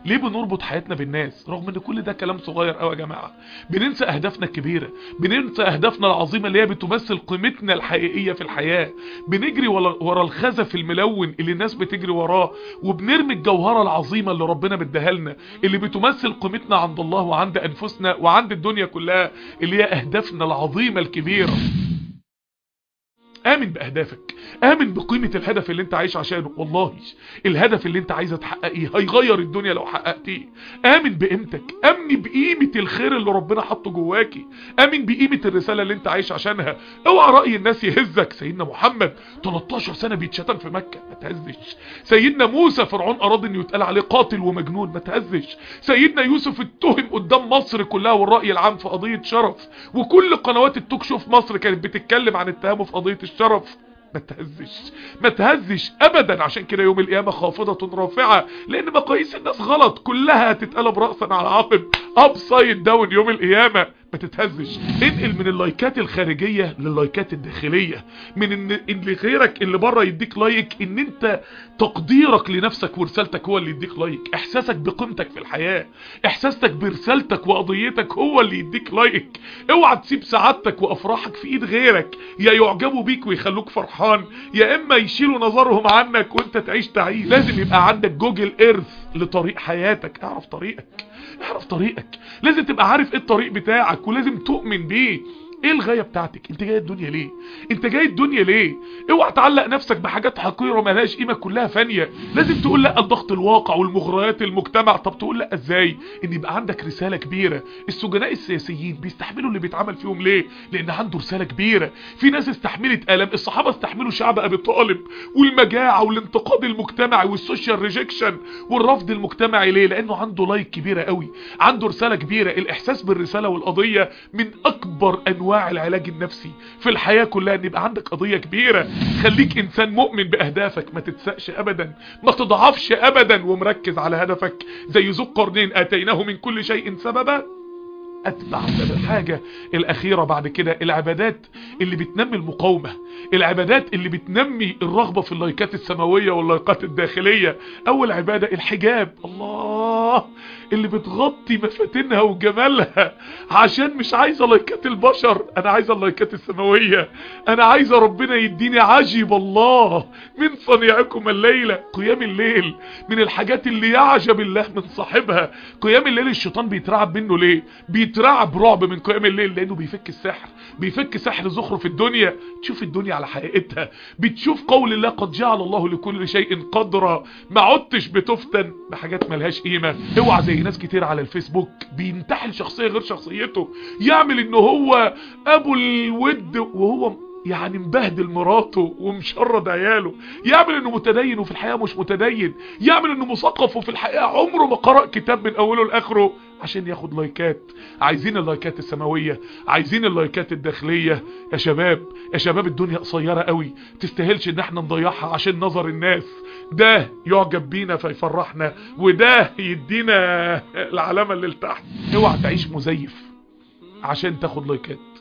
ليه بنربط حياتنا بالناس رغم ان كل ده كلام صغير قوي يا جماعه بننسى اهدافنا الكبيره بننسى اهدافنا العظيمه اللي هي بتمثل قيمتنا الحقيقيه في الحياه بنجري ورا الخزف الملون اللي الناس بتجري وراه وبنرمي الجوهره العظيمه اللي ربنا مديها لنا اللي بتمثل قيمتنا عند الله وعند انفسنا وعند الدنيا كلها اللي هي اهدافنا العظيمه الكبيره امن باهدافك امن بقيمة الهدف اللي انت عايش عشانه والله الهدف اللي انت عايزه تحققيه هيغير الدنيا لو حققتيه امن بقيمتك امن بقيمة الخير اللي ربنا حطه جواكي امن بقيمة الرسالة اللي انت عايش عشانها اوعى رأي الناس يهزك سيدنا محمد 13 سنة بيتشتم في مكة ما تهزش سيدنا موسى فرعون اراد انه يتقال عليه قاتل ومجنون ما تهزش سيدنا يوسف اتهم قدام مصر كلها والرأي العام في قضية شرف وكل قنوات التوك شو في مصر كانت بتتكلم عن اتهامه في قضية الشرف ما تهزش ما تهزش ابدا عشان كده يوم القيامة خافضة رافعة لان مقاييس الناس غلط كلها هتتقلب رأسا على عقب ابسايد داون يوم القيامة ما تتهزش انقل من اللايكات الخارجية لللايكات الداخلية من ان, إن غيرك اللي بره يديك لايك ان انت تقديرك لنفسك ورسالتك هو اللي يديك لايك احساسك بقيمتك في الحياة احساسك برسالتك وقضيتك هو اللي يديك لايك اوعى تسيب سعادتك وافراحك في ايد غيرك يا يعجبوا بيك ويخلوك فرحان يا اما يشيلوا نظرهم عنك وانت تعيش تعيش لازم يبقى عندك جوجل ايرث لطريق حياتك اعرف طريقك اعرف طريقك لازم تبقى عارف ايه الطريق بتاعك ولازم تؤمن بيه ايه الغاية بتاعتك انت جاي الدنيا ليه انت جاي الدنيا ليه اوعى تعلق نفسك بحاجات حقيرة ملهاش قيمة كلها فانية لازم تقول لا الضغط الواقع والمغريات المجتمع طب تقول لا ازاي ان يبقى عندك رسالة كبيرة السجناء السياسيين بيستحملوا اللي بيتعمل فيهم ليه لان عنده رسالة كبيرة في ناس استحملت الم الصحابة استحملوا شعب ابي طالب والمجاعة والانتقاد المجتمعي والسوشيال ريجكشن والرفض المجتمعي ليه لانه عنده لايك كبيرة قوي عنده رسالة كبيرة الاحساس بالرسالة والقضية من اكبر انواع انواع العلاج النفسي في الحياة كلها ان يبقى عندك قضية كبيرة خليك انسان مؤمن باهدافك ما تتسقش ابدا ما تضعفش ابدا ومركز على هدفك زي ذو القرنين اتيناه من كل شيء سببا اتبع الحاجة الاخيرة بعد كده العبادات اللي بتنمي المقاومة العبادات اللي بتنمي الرغبة في اللايكات السماوية واللايكات الداخلية اول عبادة الحجاب الله اللي بتغطي مفاتنها وجمالها عشان مش عايزة لايكات البشر انا عايزة اللايكات السماوية انا عايزة ربنا يديني عجب الله من صنيعكم الليلة قيام الليل من الحاجات اللي يعجب الله من صاحبها قيام الليل الشيطان بيترعب منه ليه بيترعب رعب من قيام الليل لانه بيفك السحر بيفك سحر زخرف الدنيا تشوف الدنيا على حقيقتها بتشوف قول الله قد جعل الله لكل شيء قدرا ما عدتش بتفتن بحاجات ملهاش قيمة اوعى زي ناس كتير على الفيسبوك بينتحل شخصية غير شخصيته يعمل انه هو ابو الود وهو يعني مبهدل مراته ومشرد عياله يعمل انه متدين وفي الحقيقة مش متدين يعمل انه مثقف وفي الحقيقة عمره ما قرأ كتاب من اوله لاخره عشان ياخد لايكات عايزين اللايكات السماوية عايزين اللايكات الداخلية يا شباب يا شباب الدنيا قصيرة قوي تستاهلش ان احنا نضيعها عشان نظر الناس ده يعجب بينا فيفرحنا وده يدينا العلامة اللي لتحت اوعى تعيش مزيف عشان تاخد لايكات